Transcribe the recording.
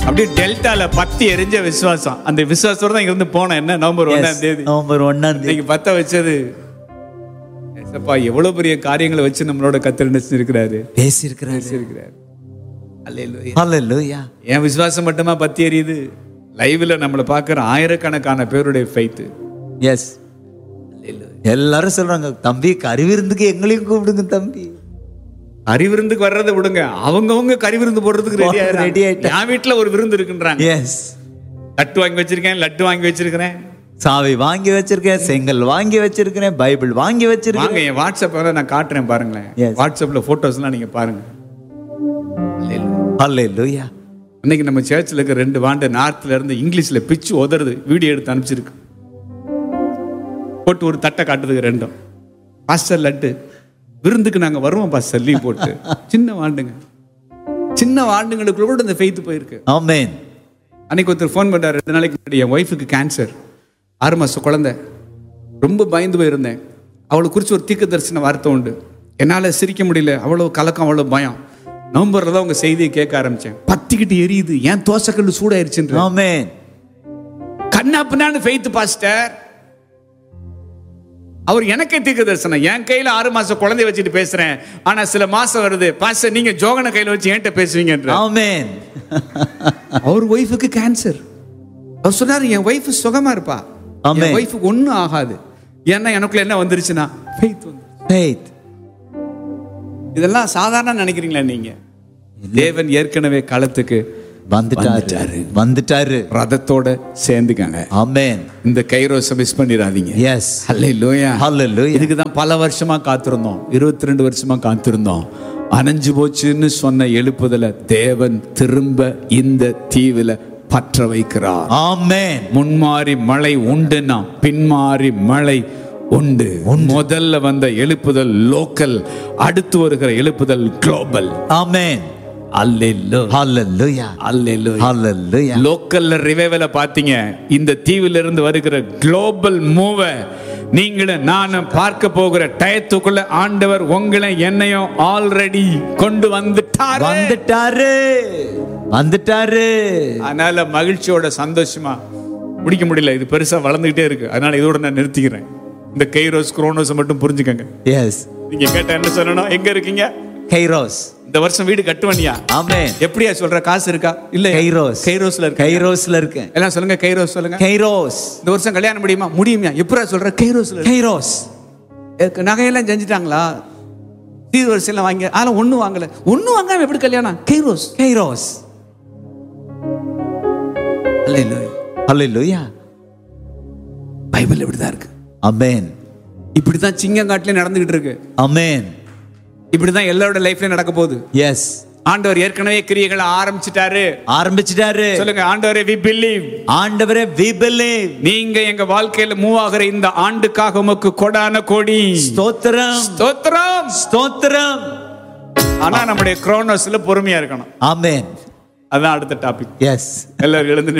அப்படியே டெல்டால பத்தி எரிஞ்ச விசுவாசம் அந்த விசுவாசத்தோட தான் இருந்து போனேன் என்ன நவம்பர் Yes. ஒண்ணாம் தேதி நவம்பர் ஒன்னாம் தேதி இன்னைக்கு பத்த வச்சது ஏசப்பா எவ்வளவு பெரிய காரியங்களை வச்சு நம்மளோட கத்தர் நினைச்சிருக்கிறாரு பேசியிருக்கிறாரு இருக்கிறாரு அல்லேலூயா ஹalleluya என் விசுவாசம் மட்டுமா பத்தி எரியுது லைவ்ல நம்மளை பார்க்குற ஆயிரக்கணக்கான பேருடைய ஃபைத்து எஸ் எல்லாரும் சொல்றாங்க தம்பி கருவிருந்துக்கு எங்களையும் கூப்பிடுங்க தம்பி அறிவிருந்துக்கு வர்றதை விடுங்க அவங்கவங்க கறி விருந்து போடுறதுக்கு ரெடி Ready ஆயிடுறாங்க ஆயிட்டா. என் வீட்டுல ஒரு விருந்து இருக்குன்றாங்க எஸ் லட்டு வாங்கி வச்சிருக்கேன் லட்டு வாங்கி வச்சிருக்கிறேன் சாவி வாங்கி வச்சிருக்கேன் செங்கல் வாங்கி வச்சிருக்கிறேன் பைபிள் வாங்கி வச்சிருக்கேன் வாங்க என் வாட்ஸ்அப்ல நான் காட்டுறேன் பாருங்களேன் Yes. வாட்ஸ்அப்ல போட்டோஸ்லாம் நீங்க பாருங்க ஹalleluya அன்னைக்கு நம்ம சர்ச்சில் இருக்க ரெண்டு வாண்டு நார்த்ல இருந்து இங்கிலீஷ்ல பிச்சு உதறது வீடியோ எடுத்து அனுப்பிச்சிருக்கு போட்டு ஒரு தட்டை காட்டுதுக்கு ரெண்டும் பாஸ்டர் லட்டு விருந்துக்கு நாங்க வருவோம் பாஸ்டர் லீவ் போட்டு சின்ன வாண்டுங்க சின்ன வாண்டுங்களுக்குள்ள கூட இந்த ஃபெய்த் போயிருக்கு ஆமென் அன்னைக்கு ஒருத்தர் ஃபோன் பண்ணார் ரெண்டு நாளைக்கு முன்னாடி என் ஒய்ஃபுக்கு கேன்சர் ஆறு மாசம் குழந்தை ரொம்ப பயந்து போயிருந்தேன் அவளை குறித்து ஒரு தீர்க்க தரிசன வார்த்தை உண்டு என்னால் சிரிக்க முடியல அவ்வளோ கலக்கம் அவ்வளோ பயம் நவம்பரில் தான் உங்கள் செய்தியை கேட்க ஆரம்பித்தேன் பத்திக்கிட்டு எரியுது ஏன் தோசைக்கல் சூடாயிருச்சுன்ற ஆமென் கண்ணா பின்னான்னு ஃபெய்த் பாஸ்டர் அவர் எனக்கே தீர்க்க தரிசனம் என் கையில ஆறு மாசம் குழந்தைய வச்சுட்டு பேசுறேன் ஆனா சில மாசம் வருது பாஸ்டர் நீங்க ஜோகனை கையில வச்சு என்கிட்ட பேசுவீங்கன்ற ஆமென் அவர் ஒய்ஃபுக்கு கேன்சர் அவர் சொன்னாரு என் ஒய்ஃப் சுகமா இருப்பா Amen. என் ஒய்ஃபுக்கு ஒன்றும் ஆகாது ஏன்னா எனக்குள்ள என்ன வந்துருச்சுன்னா faith வந்து faith இதெல்லாம் சாதாரண நினைக்கிறீங்களா நீங்க தேவன் ஏற்கனவே களத்துக்கு வந்துட்டாரு வந்துட்டாரு ரதத்தோட சேர்ந்துக்காங்க ஆமென் இந்த கைரோஸை மிஸ் பண்ணிடாதீங்க எஸ் ஹalleluya ஹalleluya இதுக்கு தான் பல வருஷமா காத்திருந்தோம் இருபத்தி ரெண்டு வருஷமா காத்திருந்தோம் அணைஞ்சு போச்சுன்னு சொன்ன எழுப்புதல தேவன் திரும்ப இந்த தீவுல பற்ற வைக்கிறார் ஆமென் முன்மாறி மழை உண்டுன்னா பின்மாறி மழை உண்டு முதல்ல வந்த எழுப்புதல் லோக்கல் அடுத்து வருகிற எழுப்புதல் குளோபல் ஆமென் அல்லேலோ ஹalleluya அல்லேலோ ஹalleluya லோக்கல்ல ரிவைவல பாத்தீங்க இந்த தீவில இருந்து வருகிற குளோபல் மூவ நீங்களும் நானும் பார்க்க போகிற டயத்துக்குள்ள ஆண்டவர் உங்களை என்னையும் ஆல்ரெடி கொண்டு வந்துட்டார் வந்துட்டாரு வந்துட்டாரு அதனால மகிழ்ச்சியோட சந்தோஷமா முடிக்க முடியல இது பெருசா வளர்ந்துகிட்டே இருக்கு அதனால இதோட நான் நிறுத்திக்கிறேன் இந்த கைரோஸ் குரோனோஸ் மட்டும் புரிஞ்சுக்கங்க எஸ் நீங்க கேட்ட என்ன சொல்லணும் எங்க இருக்கீங்க கைரோஸ் இந்த வருஷம் வீடு கட்டுவனியா ஆமென் எப்படியா சொல்ற காசு இருக்கா இல்ல கைரோஸ் கைரோஸ்ல இருக்கு கைரோஸ்ல இருக்கேன் எல்லாம் சொல்லுங்க கைரோஸ் சொல்லுங்க கைரோஸ் இந்த வருஷம் கல்யாணம் முடியுமா முடியுமா எப்படா சொல்ற கைரோஸ்ல இருக்கு. கைரோஸ் எனக்கு நகையெல்லாம் செஞ்சுட்டாங்களா சீர் வரிசையெல்லாம் வாங்கி அதெல்லாம் ஒண்ணும் வாங்கல ஒண்ணும் வாங்காம எப்படி கல்யாணம் கைரோஸ் கைரோஸ் ஹalleluya பைபிள் இப்படிதான் இருக்கு ஆமென் இப்படிதான் சிங்கங்காட்டிலே நடந்துகிட்டு இருக்கு ஆமென் இப்படிதான் எல்லாரோட லைஃப்லயும் நடக்க போகுது எஸ் ஆண்டவர் ஏற்கனவே கிரியைகளை ஆரம்பிச்சிட்டாரு ஆரம்பிச்சிட்டாரு சொல்லுங்க ஆண்டவரே வி பிலீவ் ஆண்டவரே we believe நீங்க எங்க வாழ்க்கையில மூவ் ஆகிற இந்த ஆண்டுக்காக உமக்கு கொடான கோடி ஸ்தோத்திரம் ஸ்தோத்திரம் ஸ்தோத்திரம் ஆனா நம்முடைய குரோனோஸ்ல பொறுமையா இருக்கணும் ஆமென் அதான் அடுத்த டாபிக் எஸ் எல்லாரும் எழுந்து